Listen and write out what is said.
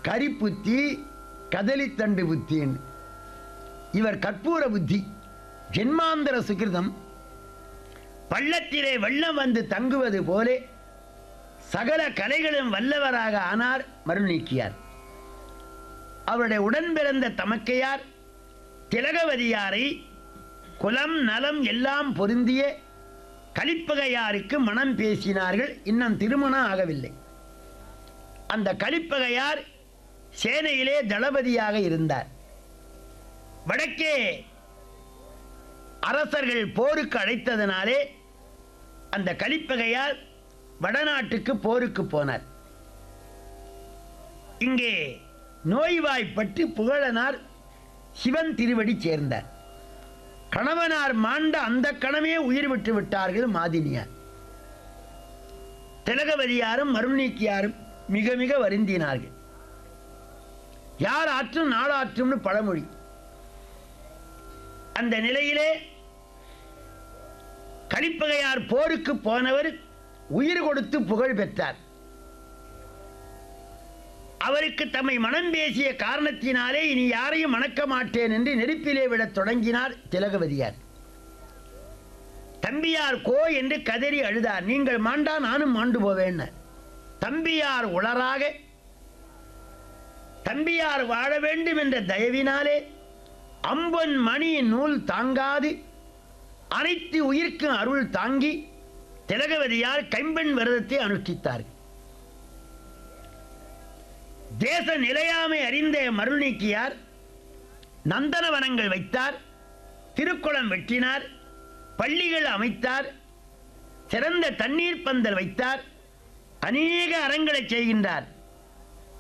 கரிப்புத்தி கதலித்தண்டு புத்தின்னு இவர் கற்பூர புத்தி ஜென்மாந்தர சுகிருதம் பள்ளத்திலே வெள்ளம் வந்து தங்குவது போலே சகல கலைகளும் வல்லவராக ஆனார் மருநீக்கியார் அவருடைய உடன் பிறந்த தமக்கையார் திலகவதியாரை குலம் நலம் எல்லாம் பொருந்திய கலிப்பகையாருக்கு மனம் பேசினார்கள் இன்னும் திருமணம் ஆகவில்லை அந்த கலிப்பகையார் சேனையிலே தளபதியாக இருந்தார் வடக்கே அரசர்கள் போருக்கு அழைத்ததனாலே அந்த கலிப்பகையார் வடநாட்டுக்கு போருக்கு போனார் இங்கே நோய்வாய்ப்பட்டு புகழனார் சிவன் திருவடி சேர்ந்தார் கணவனார் மாண்ட அந்த கணமே உயிர் விட்டு விட்டார்கள் மாதினியார் திலகவதியாரும் மருநீக்கியாரும் மிக மிக வருந்தினார்கள் யார் ஆற்றும் நாளாற்றும்னு பழமொழி அந்த நிலையிலே கலிப்பகையார் போருக்கு போனவர் உயிர் கொடுத்து புகழ் பெற்றார் அவருக்கு தம்மை மனம் பேசிய காரணத்தினாலே இனி யாரையும் மணக்க மாட்டேன் என்று நெருப்பிலே விடத் தொடங்கினார் திலகவதியார் தம்பியார் கோ என்று கதறி அழுதார் நீங்கள் மாண்டா நானும் மாண்டு போவேன் தம்பியார் உளராக தம்பியார் வாழ வேண்டும் என்ற தயவினாலே அம்பன் மணி நூல் தாங்காது அனைத்து உயிர்க்கும் அருள் தாங்கி திலகவதியார் கைம்பெண் விரதத்தை அனுஷ்டித்தார்கள் தேச நிலையாமை அறிந்த மருநீக்கியார் நந்தனவனங்கள் வைத்தார் திருக்குளம் வெட்டினார் பள்ளிகள் அமைத்தார் சிறந்த தண்ணீர் பந்தல் வைத்தார் அநேக அறங்களை செய்கின்றார்